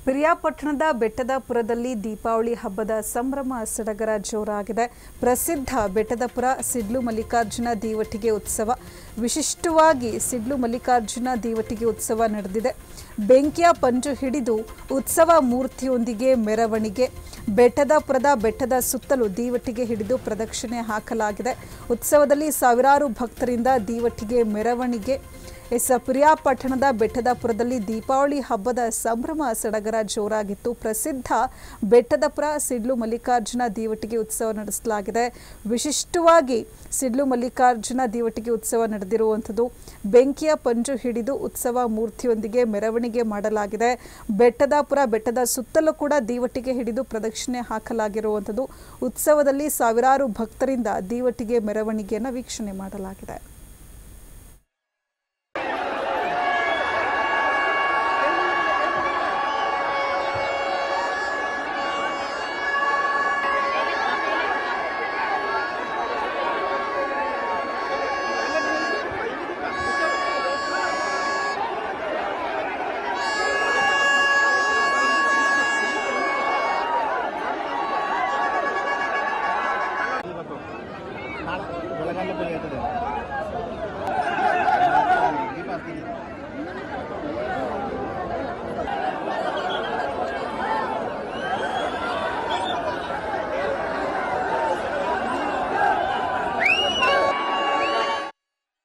ಪಿರಿಯಾಪಟ್ಟಣದ ಬೆಟ್ಟದಪುರದಲ್ಲಿ ದೀಪಾವಳಿ ಹಬ್ಬದ ಸಂಭ್ರಮ ಸಡಗರ ಜೋರಾಗಿದೆ ಪ್ರಸಿದ್ಧ ಬೆಟ್ಟದಪುರ ಸಿಡ್ಲು ಮಲ್ಲಿಕಾರ್ಜುನ ದೀವಟಿಗೆ ಉತ್ಸವ ವಿಶಿಷ್ಟವಾಗಿ ಸಿಡ್ಲು ಮಲ್ಲಿಕಾರ್ಜುನ ದೀವಟಿಗೆ ಉತ್ಸವ ನಡೆದಿದೆ ಬೆಂಕಿಯ ಪಂಜು ಹಿಡಿದು ಉತ್ಸವ ಮೂರ್ತಿಯೊಂದಿಗೆ ಮೆರವಣಿಗೆ ಬೆಟ್ಟದಪುರದ ಬೆಟ್ಟದ ಸುತ್ತಲೂ ದೀವಟಿಗೆ ಹಿಡಿದು ಪ್ರದಕ್ಷಿಣೆ ಹಾಕಲಾಗಿದೆ ಉತ್ಸವದಲ್ಲಿ ಸಾವಿರಾರು ಭಕ್ತರಿಂದ ದೀವಟಿಗೆ ಮೆರವಣಿಗೆ ಎಸ್ ಪಿರಿಯಾಪಟ್ಟಣದ ಬೆಟ್ಟದಪುರದಲ್ಲಿ ದೀಪಾವಳಿ ಹಬ್ಬದ ಸಂಭ್ರಮ ಸಡಗರ ಜೋರಾಗಿತ್ತು ಪ್ರಸಿದ್ಧ ಬೆಟ್ಟದಪುರ ಸಿಡ್ಲು ಮಲ್ಲಿಕಾರ್ಜುನ ದೀವಟಿಗೆ ಉತ್ಸವ ನಡೆಸಲಾಗಿದೆ ವಿಶಿಷ್ಟವಾಗಿ ಸಿಡ್ಲು ಮಲ್ಲಿಕಾರ್ಜುನ ದೀವಟಿಗೆ ಉತ್ಸವ ನಡೆದಿರುವಂಥದ್ದು ಬೆಂಕಿಯ ಪಂಜು ಹಿಡಿದು ಉತ್ಸವ ಮೂರ್ತಿಯೊಂದಿಗೆ ಮೆರವಣಿಗೆ ಮಾಡಲಾಗಿದೆ ಬೆಟ್ಟದಪುರ ಬೆಟ್ಟದ ಸುತ್ತಲೂ ಕೂಡ ದೀವಟಿಗೆ ಹಿಡಿದು ಪ್ರದಕ್ಷಿಣೆ ಹಾಕಲಾಗಿರುವಂಥದ್ದು ಉತ್ಸವದಲ್ಲಿ ಸಾವಿರಾರು ಭಕ್ತರಿಂದ ದೀವಟಿಗೆ ಮೆರವಣಿಗೆಯನ್ನು ವೀಕ್ಷಣೆ ಮಾಡಲಾಗಿದೆ